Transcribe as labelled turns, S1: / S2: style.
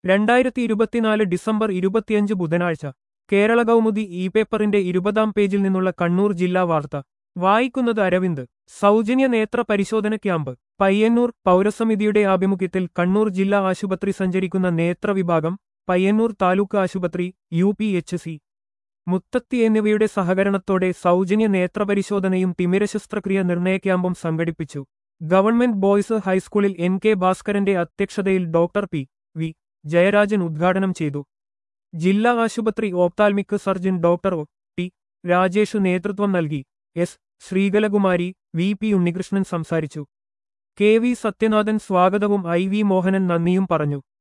S1: രണ്ടായിരത്തി ഇരുപത്തിനാല് ഡിസംബർ ഇരുപത്തിയഞ്ച് ബുധനാഴ്ച കേരള കൗമുദി ഇ പേപ്പറിന്റെ ഇരുപതാം പേജിൽ നിന്നുള്ള കണ്ണൂർ ജില്ലാ വാർത്ത വായിക്കുന്നത് അരവിന്ദ് സൗജന്യ നേത്ര പരിശോധന ക്യാമ്പ് പയ്യന്നൂർ പൗരസമിതിയുടെ ആഭിമുഖ്യത്തിൽ കണ്ണൂർ ജില്ലാ ആശുപത്രി സഞ്ചരിക്കുന്ന നേത്ര വിഭാഗം പയ്യന്നൂർ താലൂക്ക് ആശുപത്രി U P H C Muthathi എന്നിവയുടെ സഹകരണത്തോടെ സൗജന്യ നേത്രപരിശോധനയും തിമിര ശസ്ത്രക്രിയ നിർണയ ക്യാമ്പും സംഘടിപ്പിച്ചു ഗവൺമെന്റ് ബോയ്സ് ഹൈസ്കൂളിൽ എൻ കെ ഭാസ്കരന്റെ അധ്യക്ഷതയിൽ ഡോക്ടർ പി വി ജയരാജൻ ഉദ്ഘാടനം ചെയ്തു ജില്ലാ ആശുപത്രി ophthalmic surgeon doctor O T Rajesh നേതൃത്വം നൽകി S Sreekalakumari V P Unnikrishnan സംസാരിച്ചു കെ വി സത്യനാഥൻ സ്വാഗതവും ഐ വി മോഹനൻ നന്ദിയും പറഞ്ഞു